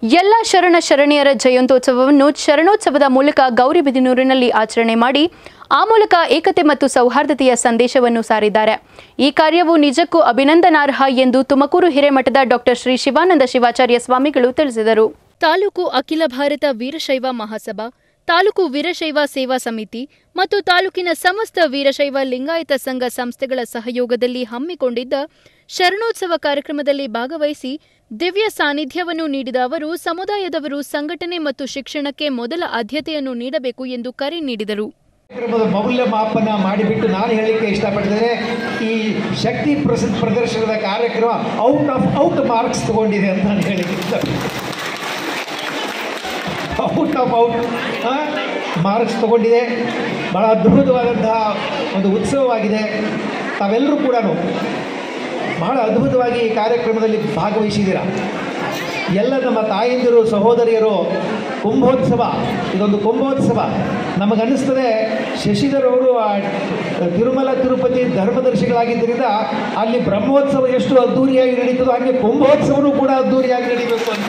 ಎಲ್ಲ ಶರಣ ಶರಣೆಯರ ಜಯಂತ್ಯೋತ್ಸವವನ್ನು ಶರಣೋತ್ಸವದ ಮೂಲಕ ಗೌರಿಬಿದನೂರಿನಲ್ಲಿ ಆಚರಣೆ ಮಾಡಿ ಆ ಮೂಲಕ ಏಕತೆ ಮತ್ತು ಸೌಹಾರ್ದತೆಯ ಸಂದೇಶವನ್ನು ಸಾರಿದ್ದಾರೆ ಈ ಕಾರ್ಯವು ನಿಜಕ್ಕೂ ಅಭಿನಂದನಾರ್ಹ ಎಂದು ತುಮಕೂರು ಹಿರೇಮಠದ ಡಾಕ್ಟರ್ ಶ್ರೀ ಶಿವಾನಂದ ಶಿವಾಚಾರ್ಯ ಸ್ವಾಮಿಗಳು ತಿಳಿಸಿದರು ತಾಲೂಕು ಅಖಿಲ ಭಾರತ ವೀರಶೈವ ಮಹಾಸಭಾ ತಾಲೂಕು ವೀರಶೈವ ಸೇವಾ ಸಮಿತಿ ಮತ್ತು ತಾಲೂಕಿನ ಸಮಸ್ತ ವೀರಶೈವ ಲಿಂಗಾಯತ ಸಂಘ ಸಂಸ್ಥೆಗಳ ಸಹಯೋಗದಲ್ಲಿ ಹಮ್ಮಿಕೊಂಡಿದ್ದ ಶರಣೋತ್ಸವ ಕಾರ್ಯಕ್ರಮದಲ್ಲಿ ಭಾಗವಹಿಸಿ ದಿವ್ಯ ಸಾನ್ನಿಧ್ಯವನ್ನು ನೀಡಿದ ಅವರು ಸಮುದಾಯದವರು ಸಂಘಟನೆ ಮತ್ತು ಶಿಕ್ಷಣಕ್ಕೆ ಮೊದಲ ಆದ್ಯತೆಯನ್ನು ನೀಡಬೇಕು ಎಂದು ಕರೆ ನೀಡಿದರು ಕಾರ್ಯಕ್ರಮದ ಮೌಲ್ಯಮಾಪನ ಮಾಡಿಬಿಟ್ಟು ನಾನು ಹೇಳಲಿಕ್ಕೆ ಇಷ್ಟಪಡ್ತೇನೆ ಈ ಶಕ್ತಿ ಪ್ರಸ ಪ್ರದರ್ಶನದ ಕಾರ್ಯಕ್ರಮ ಔಟ್ ಆಫ್ ಔಟ್ ಮಾರ್ಕ್ಸ್ ತಗೊಂಡಿದೆ ಅಂತ ನಾನು ಹೇಳಲಿಕ್ಕೆ ಇಷ್ಟಪಡ್ತೇನೆ ಔಟ್ ಆಫ್ ಔಟ್ ಮಾರ್ಕ್ಸ್ ತಗೊಂಡಿದೆ ಬಹಳ ಅದ್ಭುತವಾದಂತಹ ಒಂದು ಉತ್ಸವವಾಗಿದೆ ತಾವೆಲ್ಲರೂ ಕೂಡ ಬಹಳ ಅದ್ಭುತವಾಗಿ ಈ ಕಾರ್ಯಕ್ರಮದಲ್ಲಿ ಭಾಗವಹಿಸಿದ್ದೀರ ಎಲ್ಲ ನಮ್ಮ ತಾಯಂದಿರು ಸಹೋದರಿಯರು ಕುಂಭೋತ್ಸವ ಇದೊಂದು ಕುಂಭೋತ್ಸವ ನಮಗನ್ನಿಸ್ತದೆ ಶಶಿಧರ್ ಅವರು ಆ ತಿರುಮಲ ತಿರುಪತಿ ಧರ್ಮದರ್ಶಿಗಳಾಗಿದ್ದರಿಂದ ಅಲ್ಲಿ ಬ್ರಹ್ಮೋತ್ಸವ ಎಷ್ಟು ಅದ್ಧೂರಿಯಾಗಿ ನಡೀತದೋ ಹಾಗೆ ಕುಂಭೋತ್ಸವನೂ ಕೂಡ ಅದ್ಧೂರಿಯಾಗಿ ನಡೀಬೇಕು ಅಂತ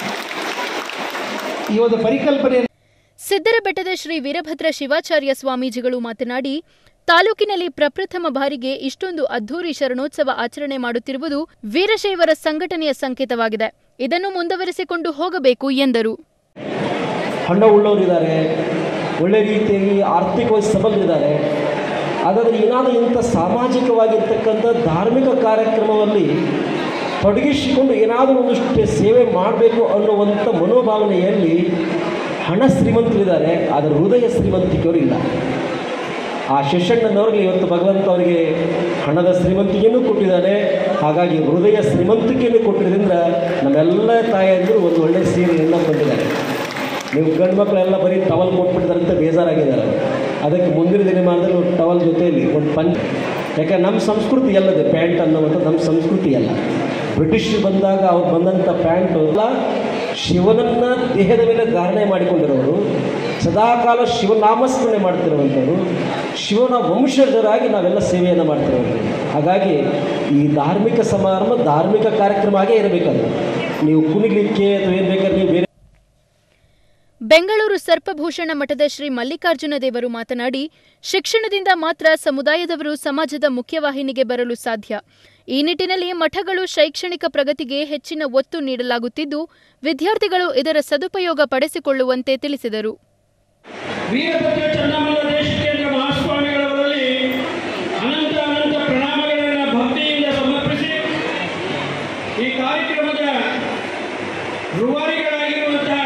ಈ ಒಂದು ಪರಿಕಲ್ಪನೆ ಸಿದ್ದರಬೆಟ್ಟದ ಶ್ರೀ ವೀರಭದ್ರ ಶಿವಾಚಾರ್ಯ ಸ್ವಾಮೀಜಿಗಳು ಮಾತನಾಡಿ ತಾಲೂಕಿನಲ್ಲಿ ಪ್ರಪ್ರಥಮ ಬಾರಿಗೆ ಇಷ್ಟೊಂದು ಅದ್ಧೂರಿ ಶರಣೋತ್ಸವ ಆಚರಣೆ ಮಾಡುತ್ತಿರುವುದು ವೀರಶೈವರ ಸಂಘಟನೆಯ ಸಂಕೇತವಾಗಿದೆ ಇದನ್ನು ಮುಂದುವರಿಸಿಕೊಂಡು ಹೋಗಬೇಕು ಎಂದರು ಹಣ ಉಳ್ಳವರಿದ್ದಾರೆ ಒಳ್ಳೆ ರೀತಿಯಾಗಿ ಆರ್ಥಿಕವಾಗಿ ಸಬಲರಿದ್ದಾರೆ ಹಾಗಾದರೆ ಏನಾದರೂ ಇಂಥ ಸಾಮಾಜಿಕವಾಗಿರ್ತಕ್ಕಂಥ ಧಾರ್ಮಿಕ ಕಾರ್ಯಕ್ರಮದಲ್ಲಿ ತೊಡಗಿಸಿಕೊಂಡು ಏನಾದರೂ ಒಂದಷ್ಟು ಸೇವೆ ಮಾಡಬೇಕು ಅನ್ನುವಂಥ ಮನೋಭಾವನೆಯಲ್ಲಿ ಹಣ ಶ್ರೀಮಂತರಿದ್ದಾರೆ ಆದರೆ ಹೃದಯ ಶ್ರೀಮಂತಿಕೆಯವರು ಇಲ್ಲ ಆ ಶಿಷ್ಯಣ್ಣನವ್ರಿಗೆ ಇವತ್ತು ಭಗವಂತ ಅವರಿಗೆ ಹಣದ ಶ್ರೀಮಂತಿಕೆಯನ್ನು ಕೊಟ್ಟಿದ್ದಾನೆ ಹಾಗಾಗಿ ಹೃದಯ ಶ್ರೀಮಂತಿಕೆಯನ್ನು ಕೊಟ್ಟಿದ್ದರಿಂದ ನಮ್ಮೆಲ್ಲ ತಾಯಂದಿರು ಒಂದು ಒಳ್ಳೆಯ ಸೀರೆಯನ್ನು ಬಂದಿದ್ದಾರೆ ನೀವು ಗಂಡು ಮಕ್ಕಳೆಲ್ಲ ಬರೀ ಟವಲ್ ಕೊಟ್ಬಿಟ್ಟಿದ್ದಾರೆ ಅಂತ ಬೇಜಾರಾಗಿದ್ದಾರೆ ಅದಕ್ಕೆ ಮುಂದಿನ ದಿನಮಾನದಲ್ಲಿ ಒಂದು ಟವಲ್ ಜೊತೆಯಲ್ಲಿ ಒಂದು ಪಂಚ ಯಾಕೆ ನಮ್ಮ ಸಂಸ್ಕೃತಿ ಎಲ್ಲದೆ ಪ್ಯಾಂಟ್ ಅನ್ನುವಂಥದ್ದು ನಮ್ಮ ಸಂಸ್ಕೃತಿ ಅಲ್ಲ ಬ್ರಿಟಿಷ್ ಬಂದಾಗ ಅವ್ರು ಬಂದಂಥ ಪ್ಯಾಂಟು ಎಲ್ಲ ಶಿವನನ್ನು ದೇಹದ ಮೇಲೆ ಧಾರಣೆ ಮಾಡಿಕೊಂಡಿರೋರು ಸದಾಕಾಲ ಶಿವನಾಮಸ್ಮರಣೆ ಮಾಡ್ತಿರುವಂಥವ್ರು ಶಿವನ ವಂಶಜರಾಗಿ ನಾವೆಲ್ಲ ಸೇವೆಯನ್ನು ಮಾಡ್ತಿರೋರು ಹಾಗಾಗಿ ಈ ಧಾರ್ಮಿಕ ಸಮಾರಂಭ ಧಾರ್ಮಿಕ ಕಾರ್ಯಕ್ರಮ ಆಗೇ ಇರಬೇಕದು ನೀವು ಕುಣಿಲಿಕ್ಕೆ ಅಥವಾ ಏನು ಬೇಕಾದ್ರೆ ನೀವು ಬೇರೆ ಬೆಂಗಳೂರು ಸರ್ಪಭೂಷಣ ಮಠದ ಶ್ರೀ ಮಲ್ಲಿಕಾರ್ಜುನ ದೇವರು ಮಾತನಾಡಿ ಶಿಕ್ಷಣದಿಂದ ಮಾತ್ರ ಸಮುದಾಯದವರು ಸಮಾಜದ ಮುಖ್ಯವಾಹಿನಿಗೆ ಬರಲು ಸಾಧ್ಯ ಈ ನಿಟ್ಟಿನಲ್ಲಿ ಮಠಗಳು ಶೈಕ್ಷಣಿಕ ಪ್ರಗತಿಗೆ ಹೆಚ್ಚಿನ ಒತ್ತು ನೀಡಲಾಗುತ್ತಿದ್ದು ವಿದ್ಯಾರ್ಥಿಗಳು ಇದರ ಸದುಪಯೋಗ ಪಡಿಸಿಕೊಳ್ಳುವಂತೆ ತಿಳಿಸಿದರು ವೀರಭದ್ರ ಚನ್ನಮಲ್ಲ ದೇಶಿಕೇಂದ್ರ ಮಹಾಸ್ವಾಮಿಗಳವರಲ್ಲಿ ಅನಂತ ಅನಂತ ಪ್ರಣಾಮಗಳನ್ನು ಭಕ್ತಿಯಿಂದ ಸಮರ್ಪಿಸಿ ಈ ಕಾರ್ಯಕ್ರಮದ ರೂವಾರಿಗಳಾಗಿರುವಂತಹ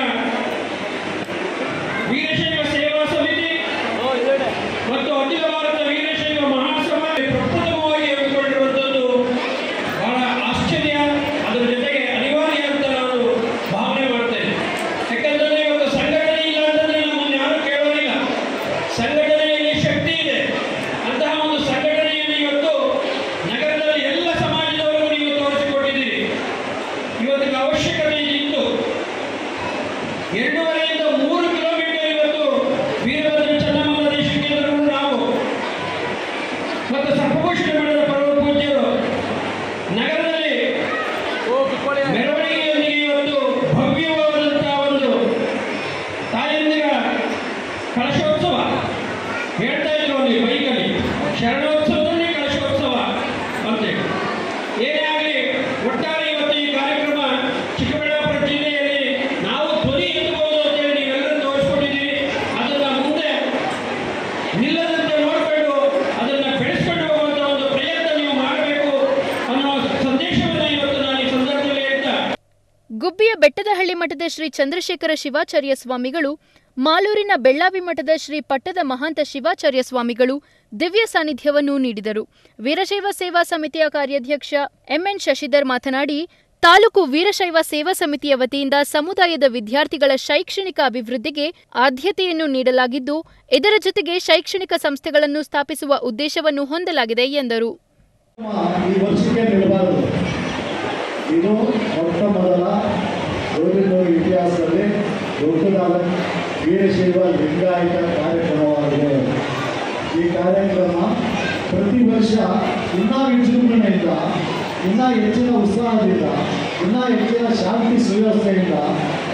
ವೀರಶೈವ ಸೇವಾ ಸಮಿತಿ ಮತ್ತು ಅಖಿಲ ಭಾರತ ವೀರಶೈವ ಮಹಾಸಭಾ ಪ್ರಪ್ರಥಮವಾಗಿ ಹಮ್ಮಿಕೊಂಡಿರುವಂಥದ್ದು ಬಹಳ ಆಶ್ಚರ್ಯ ಅದರ ಜೊತೆಗೆ ಅನಿವಾರ್ಯ ಅಂತ ನಾನು ಭಾವನೆ ಮಾಡ್ತೇನೆ ಯಾಕಂತಂದ್ರೆ ಇವತ್ತು ಸಂಘಟನೆ ಇಲ್ಲ ಅಂತಂದ್ರೆ ನಮ್ಮನ್ನು ಯಾರು ಕೇಳೋದಿಲ್ಲ ಸಂಘಟನೆಯಲ್ಲಿ ಶಕ್ತಿ ಇದೆ ಅಂತಹ ಒಂದು ಸಂಘಟನೆಯನ್ನು ಇವತ್ತು ನಗರದಲ್ಲಿ ಎಲ್ಲ ಸಮಾಜದವರಿಗೂ ನೀವು ತೋರಿಸಿಕೊಟ್ಟಿದ್ದೀರಿ ಇವತ್ತಿನ ಅವಶ್ಯಕತೆ ಇತ್ತು ಎರಡೂವರೆಯಿಂದ ಮೂರು ಕಿಲೋಮೀಟರ್ ಇವತ್ತು ವೀರಭದ್ರ ಚನ್ನಮಲ್ಲ ದೇಶಕ್ಕೆ ನಾವು ಮತ್ತು ಸರ್ಪಭೂಷಣ ಮಠದ ಪರಮ ಪೂಜ್ಯರು ನಗರದಲ್ಲಿ ಮೆರವಣಿಗೆಯೊಂದಿಗೆ ಇವತ್ತು ಭವ್ಯವಾದಂತಹ ಒಂದು ತಾಯಂದಿರ ಕಳಶೋತ್ಸವ ಹೇಳ್ತಾ ಇದ್ರು ಅಲ್ಲಿ ಬೈಕಲ್ಲಿ ಶರಣೋತ್ಸವದಲ್ಲಿ ಕಳಶೋತ್ಸವ ಅಂತೇಳಿ ಏನೇ ಆಗಲಿ ಒಟ್ಟಾರೆ ಇವತ್ತು ಈ ಕಾರ್ಯಕ್ರಮ ಚಿಕ್ಕಬಳ್ಳಾಪುರ ಜಿಲ್ಲೆಯಲ್ಲಿ ನಾವು ಧ್ವನಿ ಎತ್ತಬಹುದು ಅಂತೇಳಿ ನೀವೆಲ್ಲರೂ ತೋರಿಸ್ಕೊಂಡಿದ್ದೀರಿ ಅದನ್ನ ಮುಂದೆ ನಿಲ್ಲದಂತೆ ನೋಡಿಕೊಂಡು ಅದನ್ನು ಬೆಳೆಸ್ಕೊಂಡು ಹೋಗುವಂಥ ಒಂದು ಪ್ರಯತ್ನ ನೀವು ಮಾಡಬೇಕು ಅನ್ನೋ ಸಂದೇಶವನ್ನು ಇವತ್ತು ನಾನು ಈ ಸಂದರ್ಭದಲ್ಲಿ ಹೇಳ್ತಾ ಗುಬ್ಬಿಯ ಬೆಟ್ಟದಹಳ್ಳಿ ಮಠದ ಶ್ರೀ ಚಂದ್ರಶೇಖರ ಶಿವಾಚಾರ್ಯ ಸ್ವಾಮಿಗಳು ಮಾಲೂರಿನ ಬೆಳ್ಳಾವಿ ಮಠದ ಶ್ರೀ ಪಟ್ಟದ ಮಹಾಂತ ಶಿವಾಚಾರ್ಯ ಸ್ವಾಮಿಗಳು ದಿವ್ಯ ಸಾನ್ನಿಧ್ಯವನ್ನು ನೀಡಿದರು ವೀರಶೈವ ಸೇವಾ ಸಮಿತಿಯ ಕಾರ್ಯಾಧ್ಯಕ್ಷ ಎಂಎನ್ ಶಶಿಧರ್ ಮಾತನಾಡಿ ತಾಲೂಕು ವೀರಶೈವ ಸೇವಾ ಸಮಿತಿಯ ವತಿಯಿಂದ ಸಮುದಾಯದ ವಿದ್ಯಾರ್ಥಿಗಳ ಶೈಕ್ಷಣಿಕ ಅಭಿವೃದ್ಧಿಗೆ ಆದ್ಯತೆಯನ್ನು ನೀಡಲಾಗಿದ್ದು ಇದರ ಜೊತೆಗೆ ಶೈಕ್ಷಣಿಕ ಸಂಸ್ಥೆಗಳನ್ನು ಸ್ಥಾಪಿಸುವ ಉದ್ದೇಶವನ್ನು ಹೊಂದಲಾಗಿದೆ ಎಂದರು ಈ ವರ್ಷಕ್ಕೆ ನಿಲ್ಲಬಾರದು ಇದು ಮೊಟ್ಟ ಮೊದಲ ಗೋವಿಂದೂರು ಇತಿಹಾಸದಲ್ಲಿ ದೊಡ್ಡದಾದ ವೀರಶೈವ ಲಿಂಗಾಯತ ಕಾರ್ಯಕ್ರಮವಾಗಿದೆ ಈ ಕಾರ್ಯಕ್ರಮ ಪ್ರತಿ ವರ್ಷ ಇನ್ನೂ ವಿಜೃಂಭಣೆಯಿಂದ ಇನ್ನೂ ಹೆಚ್ಚಿನ ಉತ್ಸಾಹದಿಂದ ಇನ್ನೂ ಹೆಚ್ಚಿನ ಶಾಂತಿ ಸುವ್ಯವಸ್ಥೆಯಿಂದ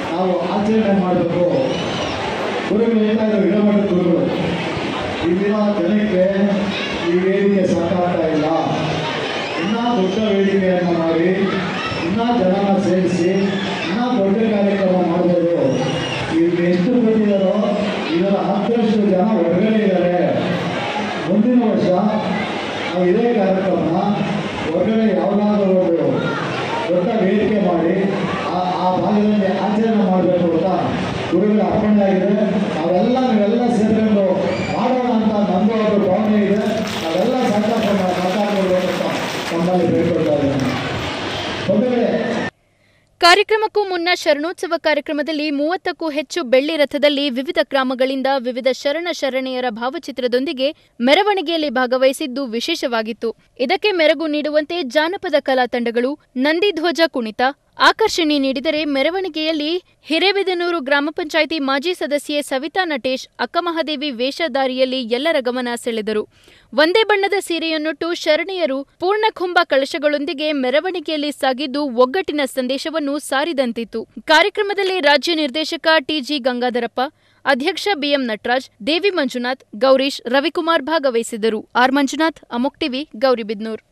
ಆಚರಣೆ ಮಾಡಬೇಕು ಗುರುಗಳು ಹೇಳ್ತಾ ಇದ್ರು ಹಿರೇಮಠದ ಗುರುಗಳು ಇಲ್ಲಿನ ಜನಕ್ಕೆ ಈ ವೇದಿಕೆ ಸಾಕಾಗ್ತಾ ಇಲ್ಲ ಇನ್ನೂ ದೊಡ್ಡ ವೇದಿಕೆಯನ್ನು ಮಾಡಿ ಇನ್ನೂ ಜನನ ಸೇರಿಸಿ ಇನ್ನೂ ದೊಡ್ಡ ಕಾರ್ಯಕ್ರಮ ಮಾಡ್ಬೋದು ಇಲ್ಲಿ ಎಷ್ಟು ಬಂದಿದ್ದಾರೋ ಇದರ ಹತ್ತರಷ್ಟು ಜನ ಹೊರಗಡೆ ಇದ್ದಾರೆ ಮುಂದಿನ ವರ್ಷ ನಾವು ಇದೇ ಕಾರ್ಯಕ್ರಮ ಹೊರಗಡೆ ಯಾವುದಾದ್ರೂ ಒಂದು ದೊಡ್ಡ ವೇದಿಕೆ ಮಾಡಿ ಆ ಆ ಭಾಗದಲ್ಲಿ ಆಚರಣೆ ಮಾಡಬೇಕು ಅಂತ ಗುರುಗಳ ಅರ್ಪಣೆ ಆಗಿದೆ ನಾವೆಲ್ಲ ನೀವೆಲ್ಲ ಸೇರ್ಕೊಂಡು ಮಾಡೋಣ ಅಂತ ನಮ್ಮದು ಒಂದು ಭಾವನೆ ಇದೆ ನಾವೆಲ್ಲ ಸಂಕಲ್ಪ ಮಾತಾಡ್ಬೋದು ಅಂತ ನಮ್ಮಲ್ಲಿ ಬೇಡ್ಕೊಳ್ತಾ ಇದ್ದೀನಿ ಬಂಧುಗಳೇ ಕಾರ್ಯಕ್ರಮಕ್ಕೂ ಮುನ್ನ ಶರಣೋತ್ಸವ ಕಾರ್ಯಕ್ರಮದಲ್ಲಿ ಮೂವತ್ತಕ್ಕೂ ಹೆಚ್ಚು ಬೆಳ್ಳಿ ರಥದಲ್ಲಿ ವಿವಿಧ ಗ್ರಾಮಗಳಿಂದ ವಿವಿಧ ಶರಣ ಶರಣೆಯರ ಭಾವಚಿತ್ರದೊಂದಿಗೆ ಮೆರವಣಿಗೆಯಲ್ಲಿ ಭಾಗವಹಿಸಿದ್ದು ವಿಶೇಷವಾಗಿತ್ತು ಇದಕ್ಕೆ ಮೆರಗು ನೀಡುವಂತೆ ಜಾನಪದ ಕಲಾ ತಂಡಗಳು ನಂದಿಧ್ವಜ ಕುಣಿತ ಆಕರ್ಷಣೆ ನೀಡಿದರೆ ಮೆರವಣಿಗೆಯಲ್ಲಿ ಹಿರೇಬೆದನೂರು ಗ್ರಾಮ ಪಂಚಾಯಿತಿ ಮಾಜಿ ಸದಸ್ಯೆ ಸವಿತಾ ನಟೇಶ್ ಅಕ್ಕಮಹಾದೇವಿ ವೇಷಧಾರಿಯಲ್ಲಿ ಎಲ್ಲರ ಗಮನ ಸೆಳೆದರು ಒಂದೇ ಬಣ್ಣದ ಸೀರೆಯನ್ನುಟ್ಟು ಶರಣೆಯರು ಪೂರ್ಣಕುಂಭ ಕಳಶಗಳೊಂದಿಗೆ ಮೆರವಣಿಗೆಯಲ್ಲಿ ಸಾಗಿದ್ದು ಒಗ್ಗಟ್ಟಿನ ಸಂದೇಶವನ್ನು ಸಾರಿದಂತಿತ್ತು ಕಾರ್ಯಕ್ರಮದಲ್ಲಿ ರಾಜ್ಯ ನಿರ್ದೇಶಕ ಟಿಜಿ ಗಂಗಾಧರಪ್ಪ ಅಧ್ಯಕ್ಷ ಬಿಎಂ ನಟರಾಜ್ ದೇವಿ ಮಂಜುನಾಥ್ ಗೌರೀಶ್ ರವಿಕುಮಾರ್ ಭಾಗವಹಿಸಿದರು ಆರ್ ಮಂಜುನಾಥ್ ಅಮೋಕ್ ಟಿವಿ ಗೌರಿಬಿದ್ನೂರ್